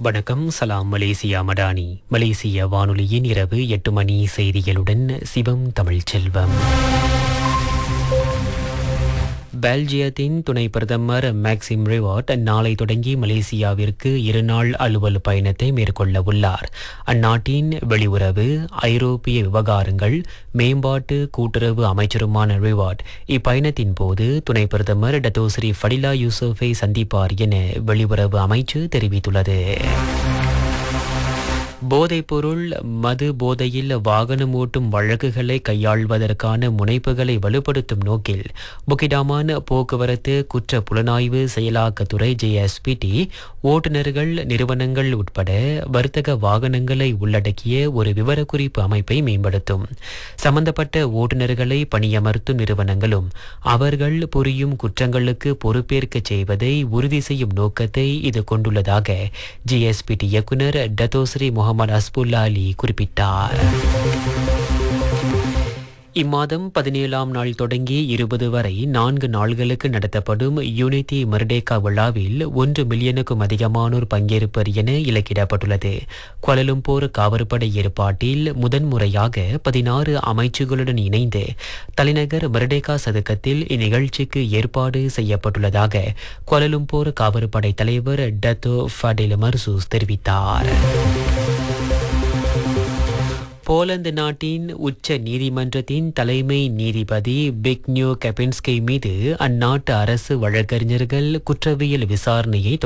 வணக்கம் சலாம் மலேசியா மடானி மலேசிய வானொலியின் இரவு எட்டு மணி செய்திகளுடன் சிவம் தமிழ் செல்வம் பெல்ஜியத்தின் துணை பிரதமர் மேக்சிம் ரிவார்ட் நாளை தொடங்கி மலேசியாவிற்கு இருநாள் அலுவல் பயணத்தை மேற்கொள்ள உள்ளார் அந்நாட்டின் வெளியுறவு ஐரோப்பிய விவகாரங்கள் மேம்பாட்டு கூட்டுறவு அமைச்சருமான ரிவார்ட் இப்பயணத்தின் போது துணை பிரதமர் டத்தோஸ்ரீ ஃபடிலா யூசுஃபை சந்திப்பார் என வெளியுறவு அமைச்சு தெரிவித்துள்ளது போதைப்பொருள் மது போதையில் வாகனம் ஓட்டும் வழக்குகளை கையாள்வதற்கான முனைப்புகளை வலுப்படுத்தும் நோக்கில் புக்கிடாமான் போக்குவரத்து குற்ற புலனாய்வு செயலாக்கத்துறை ஜேஎஸ்பிடி ஓட்டுநர்கள் நிறுவனங்கள் உட்பட வர்த்தக வாகனங்களை உள்ளடக்கிய ஒரு விவரக்குறிப்பு அமைப்பை மேம்படுத்தும் சம்பந்தப்பட்ட ஓட்டுநர்களை பணியமர்த்தும் நிறுவனங்களும் அவர்கள் புரியும் குற்றங்களுக்கு பொறுப்பேற்கச் செய்வதை உறுதி செய்யும் நோக்கத்தை இது கொண்டுள்ளதாக ஜிஎஸ்பிடி இயக்குனர் டத்தோஸ்ரீ முகமது அஸ்புல்லா அலி குறிப்பிட்டார் இம்மாதம் பதினேழாம் நாள் தொடங்கி இருபது வரை நான்கு நாள்களுக்கு நடத்தப்படும் யூனிட்டி மர்டேகா விழாவில் ஒன்று மில்லியனுக்கும் அதிகமானோர் பங்கேற்பர் என இலக்கிடப்பட்டுள்ளது கோலலும்போர் காவற்படை ஏற்பாட்டில் முதன்முறையாக பதினாறு அமைச்சுகளுடன் இணைந்து தலைநகர் மர்டேகா சதுக்கத்தில் இந்நிகழ்ச்சிக்கு ஏற்பாடு செய்யப்பட்டுள்ளதாக கோலலும்போர் காவற்படை தலைவர் டத்தோ ஃபடில் மர்சூஸ் தெரிவித்தார் போலந்து நாட்டின் உச்ச நீதிமன்றத்தின் தலைமை நீதிபதி பிக்னியோ கெபின்ஸ்கை மீது அந்நாட்டு அரசு வழக்கறிஞர்கள் குற்றவியல் விசாரணையை